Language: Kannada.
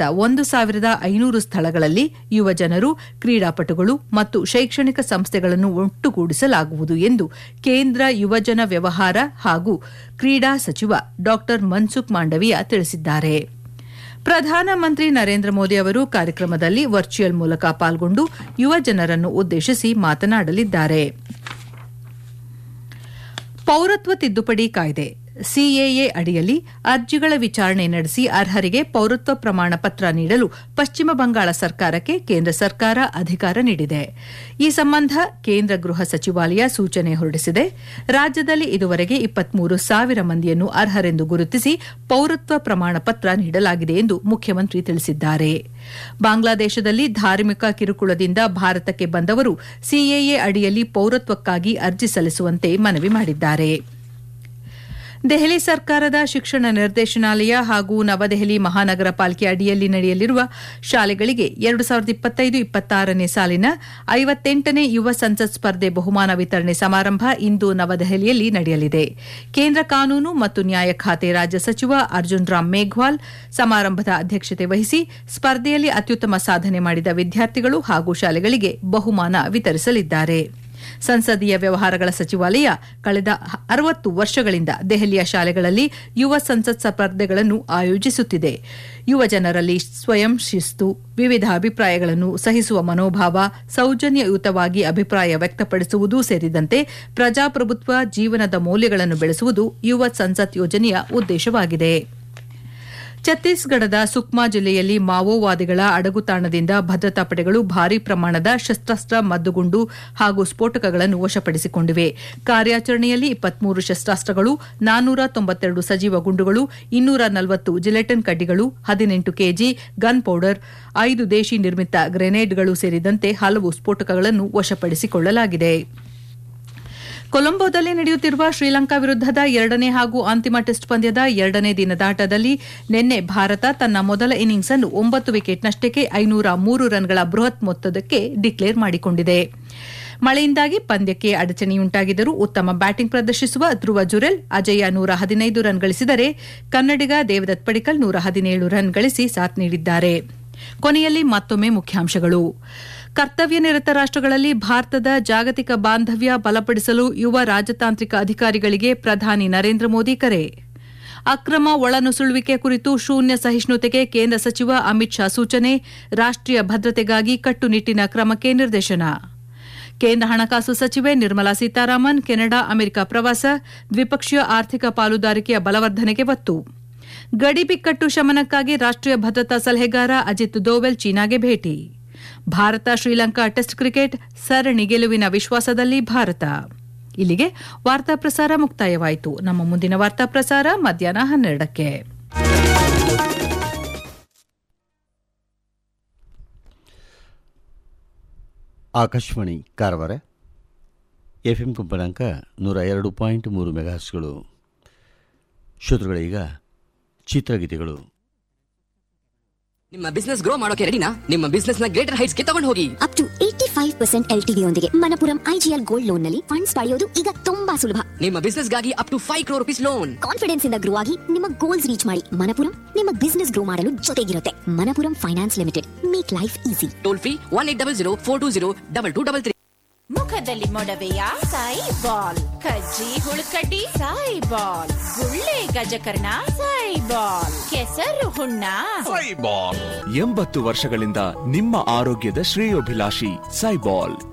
ದೇಶಾದ್ಯಂತ ಒಂದು ಸಾವಿರದ ಐನೂರು ಸ್ಥಳಗಳಲ್ಲಿ ಯುವ ಜನರು ಕ್ರೀಡಾಪಟುಗಳು ಮತ್ತು ಶೈಕ್ಷಣಿಕ ಸಂಸ್ಥೆಗಳನ್ನು ಒಟ್ಟುಗೂಡಿಸಲಾಗುವುದು ಎಂದು ಕೇಂದ್ರ ಯುವಜನ ವ್ಯವಹಾರ ಹಾಗೂ ಕ್ರೀಡಾ ಸಚಿವ ಡಾ ಮನ್ಸುಖ್ ಮಾಂಡವಿಯಾ ತಿಳಿಸಿದ್ದಾರೆ ಪ್ರಧಾನಮಂತ್ರಿ ನರೇಂದ್ರ ಮೋದಿ ಅವರು ಕಾರ್ಯಕ್ರಮದಲ್ಲಿ ವರ್ಚುವಲ್ ಮೂಲಕ ಪಾಲ್ಗೊಂಡು ಯುವ ಜನರನ್ನು ಉದ್ದೇಶಿಸಿ ಮಾತನಾಡಲಿದ್ದಾರೆ ಪೌರತ್ವ ತಿದ್ದುಪಡಿ ಕಾಯ್ದೆ ಸಿಎಎ ಅಡಿಯಲ್ಲಿ ಅರ್ಜಿಗಳ ವಿಚಾರಣೆ ನಡೆಸಿ ಅರ್ಹರಿಗೆ ಪೌರತ್ವ ಪ್ರಮಾಣ ಪತ್ರ ನೀಡಲು ಪಶ್ಚಿಮ ಬಂಗಾಳ ಸರ್ಕಾರಕ್ಕೆ ಕೇಂದ್ರ ಸರ್ಕಾರ ಅಧಿಕಾರ ನೀಡಿದೆ ಈ ಸಂಬಂಧ ಕೇಂದ್ರ ಗೃಹ ಸಚಿವಾಲಯ ಸೂಚನೆ ಹೊರಡಿಸಿದೆ ರಾಜ್ಯದಲ್ಲಿ ಇದುವರೆಗೆ ಇಪ್ಪತ್ಮೂರು ಸಾವಿರ ಮಂದಿಯನ್ನು ಅರ್ಹರೆಂದು ಗುರುತಿಸಿ ಪೌರತ್ವ ಪ್ರಮಾಣ ಪತ್ರ ನೀಡಲಾಗಿದೆ ಎಂದು ಮುಖ್ಯಮಂತ್ರಿ ತಿಳಿಸಿದ್ದಾರೆ ಬಾಂಗ್ಲಾದೇಶದಲ್ಲಿ ಧಾರ್ಮಿಕ ಕಿರುಕುಳದಿಂದ ಭಾರತಕ್ಕೆ ಬಂದವರು ಸಿಎಎ ಅಡಿಯಲ್ಲಿ ಪೌರತ್ವಕ್ಕಾಗಿ ಅರ್ಜಿ ಸಲ್ಲಿಸುವಂತೆ ಮನವಿ ಮಾಡಿದ್ದಾರೆ ದೆಹಲಿ ಸರ್ಕಾರದ ಶಿಕ್ಷಣ ನಿರ್ದೇಶನಾಲಯ ಹಾಗೂ ನವದೆಹಲಿ ಮಹಾನಗರ ಪಾಲಿಕೆ ಅಡಿಯಲ್ಲಿ ನಡೆಯಲಿರುವ ಶಾಲೆಗಳಿಗೆ ಎರಡು ಸಾವಿರದ ಇಪ್ಪತ್ತೈದು ಇಪ್ಪತ್ತಾರನೇ ಸಾಲಿನ ಐವತ್ತೆಂಟನೇ ಯುವ ಸಂಸತ್ ಸ್ಪರ್ಧೆ ಬಹುಮಾನ ವಿತರಣೆ ಸಮಾರಂಭ ಇಂದು ನವದೆಹಲಿಯಲ್ಲಿ ನಡೆಯಲಿದೆ ಕೇಂದ್ರ ಕಾನೂನು ಮತ್ತು ನ್ಯಾಯ ಖಾತೆ ರಾಜ್ಯ ಸಚಿವ ಅರ್ಜುನ್ ರಾಮ್ ಮೇಘ್ವಾಲ್ ಸಮಾರಂಭದ ಅಧ್ಯಕ್ಷತೆ ವಹಿಸಿ ಸ್ಪರ್ಧೆಯಲ್ಲಿ ಅತ್ಯುತ್ತಮ ಸಾಧನೆ ಮಾಡಿದ ವಿದ್ಯಾರ್ಥಿಗಳು ಹಾಗೂ ಶಾಲೆಗಳಿಗೆ ಬಹುಮಾನ ವಿತರಿಸಲಿದ್ದಾರೆ ಸಂಸದೀಯ ವ್ಯವಹಾರಗಳ ಸಚಿವಾಲಯ ಕಳೆದ ಅರವತ್ತು ವರ್ಷಗಳಿಂದ ದೆಹಲಿಯ ಶಾಲೆಗಳಲ್ಲಿ ಯುವ ಸಂಸತ್ ಸ್ಪರ್ಧೆಗಳನ್ನು ಆಯೋಜಿಸುತ್ತಿದೆ ಯುವ ಜನರಲ್ಲಿ ಸ್ವಯಂ ಶಿಸ್ತು ವಿವಿಧ ಅಭಿಪ್ರಾಯಗಳನ್ನು ಸಹಿಸುವ ಮನೋಭಾವ ಸೌಜನ್ಯಯುತವಾಗಿ ಅಭಿಪ್ರಾಯ ವ್ಯಕ್ತಪಡಿಸುವುದು ಸೇರಿದಂತೆ ಪ್ರಜಾಪ್ರಭುತ್ವ ಜೀವನದ ಮೌಲ್ಯಗಳನ್ನು ಬೆಳೆಸುವುದು ಯುವ ಸಂಸತ್ ಯೋಜನೆಯ ಉದ್ದೇಶವಾಗಿದೆ ಛತ್ತೀಸ್ಗಢದ ಸುಕ್ಮಾ ಜಿಲ್ಲೆಯಲ್ಲಿ ಮಾವೋವಾದಿಗಳ ಅಡಗುತಾಣದಿಂದ ಭದ್ರತಾ ಪಡೆಗಳು ಭಾರೀ ಪ್ರಮಾಣದ ಶಸ್ತಾಸ್ತ್ರ ಮದ್ದುಗುಂಡು ಹಾಗೂ ಸ್ಫೋಟಕಗಳನ್ನು ವಶಪಡಿಸಿಕೊಂಡಿವೆ ಕಾರ್ಯಾಚರಣೆಯಲ್ಲಿ ಇಪ್ಪತ್ಮೂರು ಶಸ್ತಾಸ್ತ್ರಗಳು ನಾನ್ನೂರ ತೊಂಬತ್ತೆರಡು ಸಜೀವ ಗುಂಡುಗಳು ಇನ್ನೂರ ನಲವತ್ತು ಜಿಲೆಟಿನ್ ಕಡ್ಡಿಗಳು ಹದಿನೆಂಟು ಕೆಜಿ ಗನ್ ಪೌಡರ್ ಐದು ದೇಶಿ ನಿರ್ಮಿತ ಗ್ರೆನೇಡ್ಗಳು ಸೇರಿದಂತೆ ಹಲವು ಸ್ಫೋಟಕಗಳನ್ನು ವಶಪಡಿಸಿಕೊಳ್ಳಲಾಗಿದೆ ಕೊಲಂಬೋದಲ್ಲಿ ನಡೆಯುತ್ತಿರುವ ಶ್ರೀಲಂಕಾ ವಿರುದ್ದದ ಎರಡನೇ ಹಾಗೂ ಅಂತಿಮ ಟೆಸ್ಟ್ ಪಂದ್ಯದ ಎರಡನೇ ದಿನದಾಟದಲ್ಲಿ ನಿನ್ನೆ ಭಾರತ ತನ್ನ ಮೊದಲ ಇನ್ನಿಂಗ್ಸ್ ಅನ್ನು ಒಂಬತ್ತು ವಿಕೆಟ್ನಷ್ಟಕ್ಕೆ ಐನೂರ ಮೂರು ರನ್ಗಳ ಬೃಹತ್ ಮೊತ್ತದಕ್ಕೆ ಡಿಕ್ಲೇರ್ ಮಾಡಿಕೊಂಡಿದೆ ಮಳೆಯಿಂದಾಗಿ ಪಂದ್ಯಕ್ಕೆ ಅಡಚಣೆಯುಂಟಾಗಿದ್ದರೂ ಉತ್ತಮ ಬ್ಯಾಟಿಂಗ್ ಪ್ರದರ್ಶಿಸುವ ಧ್ರುವ ಜುರೆಲ್ ಅಜಯ್ಯ ನೂರ ಹದಿನೈದು ರನ್ ಗಳಿಸಿದರೆ ಕನ್ನಡಿಗ ದೇವದತ್ ಪಡಿಕಲ್ ನೂರ ಹದಿನೇಳು ರನ್ ಗಳಿಸಿ ಸಾಥ್ ನೀಡಿದ್ದಾರೆ ಕೊನೆಯಲ್ಲಿ ಮತ್ತೊಮ್ಮೆ ಮುಖ್ಯಾಂಶಗಳು ಕರ್ತವ್ಯ ನಿರತ ರಾಷ್ಟಗಳಲ್ಲಿ ಭಾರತದ ಜಾಗತಿಕ ಬಾಂಧವ್ಯ ಬಲಪಡಿಸಲು ಯುವ ರಾಜತಾಂತ್ರಿಕ ಅಧಿಕಾರಿಗಳಿಗೆ ಪ್ರಧಾನಿ ನರೇಂದ್ರ ಮೋದಿ ಕರೆ ಅಕ್ರಮ ಒಳನುಸುಳುವಿಕೆ ಕುರಿತು ಶೂನ್ಯ ಸಹಿಷ್ಣುತೆಗೆ ಕೇಂದ್ರ ಸಚಿವ ಅಮಿತ್ ಶಾ ಸೂಚನೆ ರಾಷ್ಟೀಯ ಭದ್ರತೆಗಾಗಿ ಕಟ್ಟುನಿಟ್ಟಿನ ಕ್ರಮಕ್ಕೆ ನಿರ್ದೇಶನ ಕೇಂದ್ರ ಹಣಕಾಸು ಸಚಿವೆ ನಿರ್ಮಲಾ ಸೀತಾರಾಮನ್ ಕೆನಡಾ ಅಮೆರಿಕ ಪ್ರವಾಸ ದ್ವಿಪಕ್ಷೀಯ ಆರ್ಥಿಕ ಪಾಲುದಾರಿಕೆಯ ಬಲವರ್ಧನೆಗೆ ಒತ್ತು ಗಡಿ ಬಿಕ್ಕಟ್ಟು ಶಮನಕ್ಕಾಗಿ ರಾಷ್ಟೀಯ ಭದ್ರತಾ ಸಲಹೆಗಾರ ಅಜಿತ್ ದೋವೆಲ್ ಚೀನಾಗೆ ಭೇಟಿ ಭಾರತ ಶ್ರೀಲಂಕಾ ಟೆಸ್ಟ್ ಕ್ರಿಕೆಟ್ ಸರಣಿ ಗೆಲುವಿನ ವಿಶ್ವಾಸದಲ್ಲಿ ಭಾರತ ಇಲ್ಲಿಗೆ ವಾರ್ತಾ ಪ್ರಸಾರ ಮುಕ್ತಾಯವಾಯಿತು ನಮ್ಮ ಮುಂದಿನ ವಾರ್ತಾ ಪ್ರಸಾರ ಮಧ್ಯಾಹ್ನ ಹನ್ನೆರಡಕ್ಕೆ ಆಕಾಶವಾಣಿ ಕಾರವಾರ ಎಫ್ ಎಂ ಕಂಪನಾಂಕ ನೂರ ಎರಡು ಪಾಯಿಂಟ್ ಮೂರು ಮೆಗಾಹರ್ಸ್ಗಳು ಶ್ರೋತೃಗಳೀಗ ಚಿತ್ರಗೀತೆಗಳು ನಿಮ್ಮ ಬಿಸ್ನೆಸ್ ಗ್ರೋ ಮಾಡೋಕೆ ರೆಡಿನಾ ನಿಮ್ಮ ಬಿಸ್ನೆಸ್ ನ ಗ್ರೇಟರ್ ಹೈಟ್ಸ್ ಗೆ ತಗೊಂಡು ಹೋಗಿ up to eighty five percent L T ಯೊಂದಿಗೆ ಮನಪುರಂ ಐಜಿಎಲ್ ಗೋಲ್ಡ್ ಲೋನ್ ನಲ್ಲಿ ಫಂಡ್ಸ್ ಪಡೆಯೋದು ಈಗ ತುಂಬಾ ಸುಲಭ ನಿಮ್ಮ ಬಿಸ್ನೆಸ್ ಗಾಗಿ up to five crore rupees loan confidence ಇಂದ ಗ್ರೋ ಆಗಿ ನಿಮ್ಮ ಗೋಲ್ಸ್ ರೀಚ್ ಮಾಡಿ ಮನಪುರಂ ನಿಮ್ಮ ಬಿಸ್ನೆಸ್ ಗ್ರೋ ಮಾಡಲು ಜೊತೆಗಿರುತ್ತೆ Manappuram finance limited make life easy toll free one eight double zero four two zero double two double three ಮುಖದಲ್ಲಿ ಮೊಡವೆಯ ಸಾಯಿ ಬಾಲ್ ಕಜ್ಜಿ ಹುಳುಕಡ್ಡಿ ಸಾಯಿ ಬಾಲ್ ಗುಳ್ಳೆ ಗಜಕರ್ಣ ಸಾಯಿ ಬಾಲ್ ಕೆಸರು ಹುಣ್ಣ ಎಂಬತ್ತು ವರ್ಷಗಳಿಂದ ನಿಮ್ಮ ಆರೋಗ್ಯದ ಶ್ರೇಯೋಭಿಲಾಷಿ ಸೈಬಾಲ್